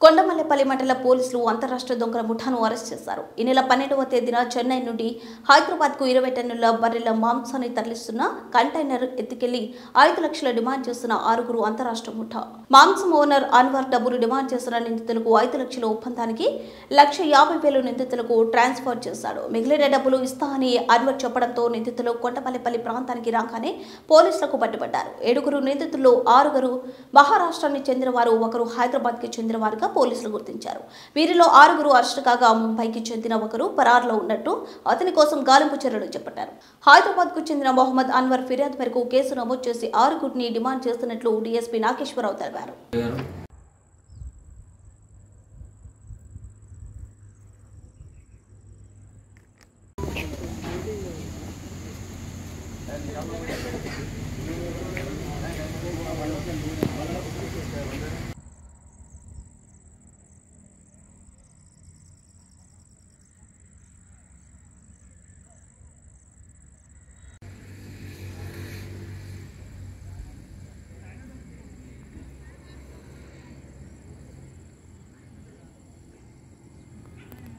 కొండమల్లెపల్లి మండల పోలీసులు అంతరాష్ట్ర దొంగల ముఠాను అరెస్ట్ చేశారు ఈ నెల పన్నెండవ తేదీన చెన్నై నుండి హైదరాబాద్ కు ఇరవై టన్నుల బర్రెల మాంసాన్ని తరలిస్తున్న కంటైనర్ ఎత్తుకెళ్లి ఐదు లక్షల డిమాండ్ చేస్తున్న ఆరుగురు అంతరాష్ట్ర ముఠా మాంసం ఓనర్ అన్వర్ డబ్బులు డిమాండ్ చేస్తున్న నిందితులకు ఐదు లక్షల ఒప్పందానికి లక్ష యాభై వేలు నిందితులకు ట్రాన్స్ఫర్ చేశాడు మిగిలిన డబ్బులు ఇస్తా అని అన్వర్ చెప్పడంతో నిందితులు కొండపల్లిపల్లి ప్రాంతానికి రాగానే పోలీసులకు పట్టుబడ్డారు ఏడుగురు నిందితుల్లో ఆరుగురు మహారాష్ట్రానికి చెందినవారు ఒకరు హైదరాబాద్ కి చెందినవారుగా పోలీసులు గుర్తించారు వీరిలో ఆరుగురు అరెస్ట్ కాగా ముంబైకి చెందిన ఒకరు పరారులో ఉన్నట్టు అతని కోసం గాలింపు చర్యలు చేపట్టారు హైదరాబాద్ కు చెందిన మొహమ్మద్ అన్వర్ ఫిర్యాదు మేరకు కేసు నమోదు చేసి ఆరుగురిని డిమాండ్ చేస్తున్నట్లు డీఎస్పీ నాగేశ్వరరావు తెలిపారు